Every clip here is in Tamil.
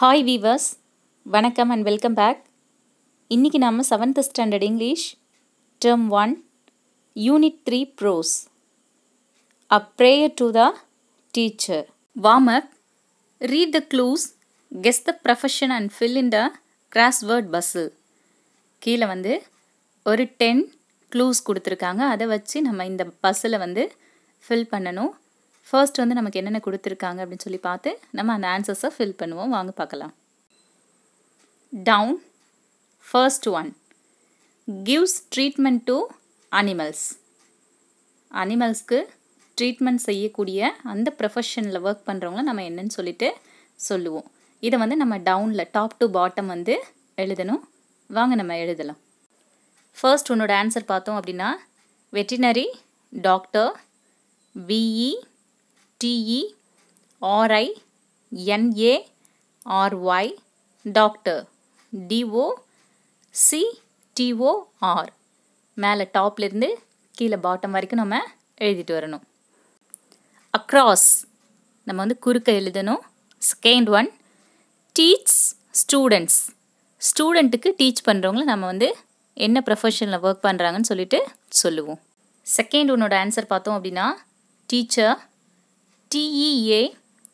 ஹாய் வீவர்ஸ் வணக்கம் அண்ட் வெல்கம் பேக் இன்றைக்கி நாம் seventh standard English term one unit three prose a prayer to the teacher warm up read the clues guess the profession and fill in the crossword பஸ்ஸில் கீழே வந்து ஒரு டென் க்ளூஸ் கொடுத்துருக்காங்க அதை வச்சு நம்ம இந்த பஸ்ஸில் வந்து ஃபில் பண்ணணும் ஃபர்ஸ்ட் வந்து நமக்கு என்னென்ன கொடுத்துருக்காங்க அப்படின்னு சொல்லி பார்த்து நம்ம அந்த ஆன்சர்ஸை ஃபில் பண்ணுவோம் வாங்க பார்க்கலாம் down first one gives treatment to animals அனிமல்ஸ்க்கு ட்ரீட்மெண்ட் செய்யக்கூடிய அந்த ப்ரொஃபஷனில் ஒர்க் பண்ணுறவங்கள நம்ம என்னன்னு சொல்லிட்டு சொல்லுவோம் இதை வந்து நம்ம டவுனில் டாப் டு பாட்டம் வந்து எழுதணும் வாங்க நம்ம எழுதலாம் ஃபர்ஸ்ட் உன்னோட ஆன்சர் பார்த்தோம் அப்படின்னா veterinary doctor V E T E R I N A R Y doctor D O C T O R மேலே டாப்லேருந்து கீழே பாட்டம் வரைக்கும் நம்ம எழுதிட்டு வரணும் அக்ராஸ் நம்ம வந்து குறுக்க எழுதணும் செகண்ட் ஒன் டீச் ஸ்டூடெண்ட்ஸ் ஸ்டூடெண்ட்டுக்கு டீச் பண்ணுறவங்கள நம்ம வந்து என்ன ப்ரொஃபஷனில் ஒர்க் பண்ணுறாங்கன்னு சொல்லிட்டு சொல்லுவோம் செகண்ட் ஒன்னோட ஆன்சர் பார்த்தோம் அப்படின்னா teacher T E A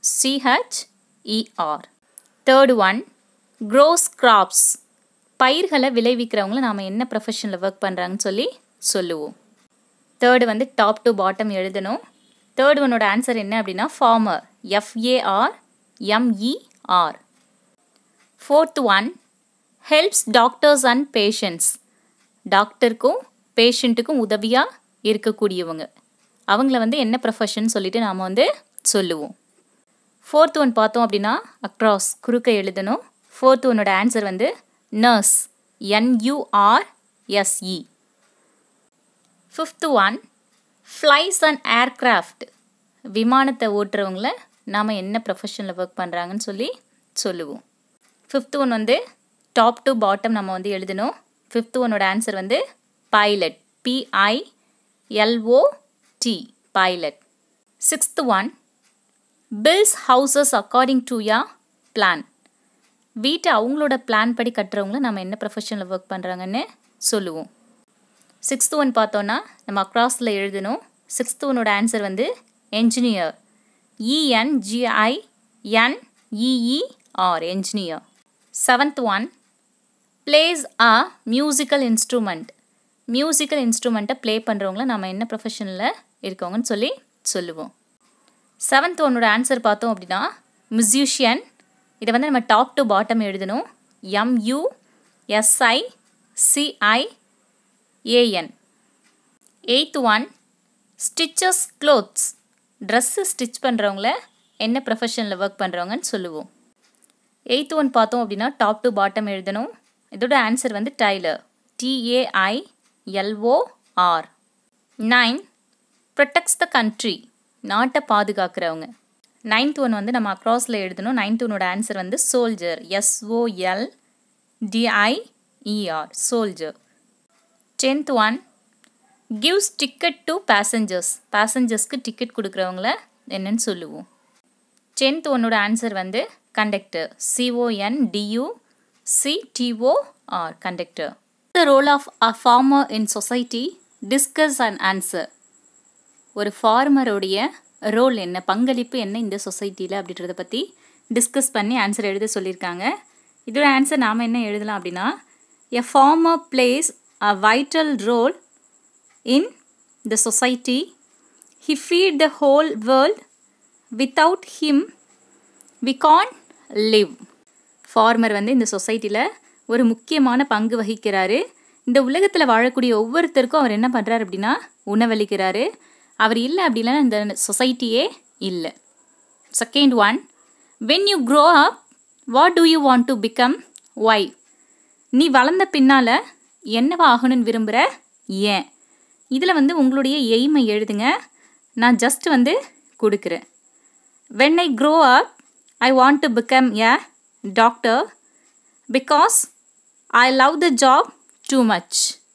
C H E R third one grows crops பயிர்களை விளைவிக்கிறவங்கள நாம் என்ன ப்ரொஃபஷனில் ஒர்க் பண்ணுறாங்கன்னு சொல்லி சொல்லுவோம் தேர்டு வந்து டாப் டு பாட்டம் எழுதணும் தேர்ட் ஒன்னோட ஆன்சர் என்ன அப்படின்னா farmer F A R M E R fourth one helps doctors and patients டாக்டருக்கும் பேஷண்ட்டுக்கும் உதவியாக இருக்கக்கூடியவங்க அவங்கள வந்து என்ன ப்ரொஃபஷன் சொல்லிட்டு நாம் வந்து சொல்லுவோம் ஃபோர்த் ஒன் பார்த்தோம் அப்படின்னா அக்ராஸ் குறுக்க எழுதணும் ஃபோர்த் ஒன்னோட ஆன்சர் வந்து nurse N U R S E fifth one flies and aircraft விமானத்தை ஓட்டுறவங்கள நாம் என்ன ப்ரொஃபஷனில் ஒர்க் பண்ணுறாங்கன்னு சொல்லி சொல்லுவோம் ஃபிஃப்த் ஒன் வந்து டாப் டு பாட்டம் நம்ம வந்து எழுதணும் ஃபிஃப்த் ஒன்னோட ஆன்சர் வந்து pilot P I L O T pilot sixth one builds houses according to your plan வீட்டை அவங்களோட பிளான் படி கட்டுறவங்கள நம்ம என்ன ப்ரொஃபஷனில் ஒர்க் பண்ணுறாங்கன்னு சொல்லுவோம் சிக்ஸ்த் ஒன் பார்த்தோன்னா நம்ம அக்ராஸில் எழுதணும் சிக்ஸ்த் ஒன்னோட ஆன்சர் வந்து engineer E N G I N E E R engineer seventh one plays a musical instrument musical இன்ஸ்ட்ருமெண்ட்டை ப்ளே பண்ணுறவங்கள நம்ம என்ன ப்ரொஃபஷனில் இருக்கவங்கன்னு சொல்லி சொல்லுவோம் செவன்த் ஒன்னோட ஆன்சர் பார்த்தோம் அப்படின்னா மியூசிஷியன் இதை வந்து நம்ம டாப் டு பாட்டம் எழுதணும் M U S I C I A N eighth one stitches clothes dress stitch பண்ணுறவங்கள என்ன ப்ரொஃபஷனில் ஒர்க் பண்ணுறவங்கன்னு சொல்லுவோம் எயித் ஒன் பார்த்தோம் அப்படின்னா டாப் டு பாட்டம் எழுதணும் இதோட ஆன்சர் வந்து tailor T A I L O R nine protects the country நாட்டை பாதுகாக்கிறவங்க நைன்த் ஒன் வந்து நம்ம அக்ராஸில் எழுதணும் நைன்த் ஒன்னோட ஆன்சர் வந்து soldier S O L D I E R soldier tenth one gives ticket to passengers பேசஞ்சர்ஸ்க்கு டிக்கெட் கொடுக்குறவங்கள என்னன்னு சொல்லுவோம் டென்த் ஒன்னோட ஆன்சர் வந்து conductor C O N D U C T O R conductor the role of a farmer in society discuss and answer ஒரு ஃபார்மருடைய ரோல் என்ன பங்களிப்பு என்ன இந்த சொசைட்டியில் அப்படின்றத பற்றி டிஸ்கஸ் பண்ணி ஆன்சர் எழுத சொல்லியிருக்காங்க இதோட ஆன்சர் நாம் என்ன எழுதலாம் அப்படின்னா a farmer plays a vital role in the society he feed the whole world without him we can't live farmer வந்து இந்த சொசைட்டியில் ஒரு முக்கியமான பங்கு வகிக்கிறாரு இந்த உலகத்தில் வாழக்கூடிய ஒவ்வொருத்தருக்கும் அவர் என்ன பண்ணுறாரு அப்படின்னா உணவளிக்கிறாரு அவர் இல்லை அப்படின்னா இந்த சொசைட்டியே இல்லை second one when you grow up what do you want to become ஒய் நீ வளர்ந்த பின்னால் என்னவா ஆகணும்னு விரும்புகிற ஏன் இதில் வந்து உங்களுடைய எய்மை எழுதுங்க நான் ஜஸ்ட் வந்து கொடுக்குறேன் when I grow up I want to become a doctor because I love the job too much